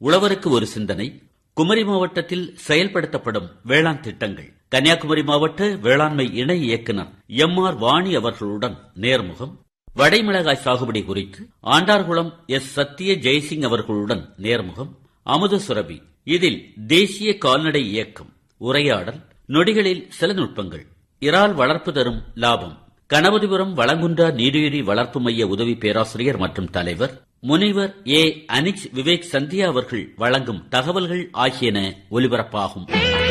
உழவருக்கு ஒரு சிந்தனை குமரி மாவட்டத்தில் செயல்படுத்தப்படும் வேளாண் திட்டங்கள் கன்னியாகுமரி மாவட்ட வேளாண்மை இணை இயக்குனர் எம் ஆர் வாணி அவர்களுடன் நேர்முகம் வடைமிளகாய் சாகுபடி குறித்து ஆண்டார்குளம் எஸ் சத்திய ஜெய்சிங் அவர்களுடன் நேர்முகம் அமுத சுரபி இதில் தேசிய கால்நடை இயக்கம் உரையாடல் நொடிகளில் சில நுட்பங்கள் இறால் வளர்ப்பு தரும் லாபம் கணபதிபுரம் வளங்குன்றா நீடுயிரி வளர்ப்பு மைய உதவி பேராசிரியர் மற்றும் தலைவர் முனைவர் ஏ அனிக்ஸ் விவேக் சந்தியா அவர்கள் வழங்கும் தகவல்கள் ஆகியன ஒலிபரப்பாகும்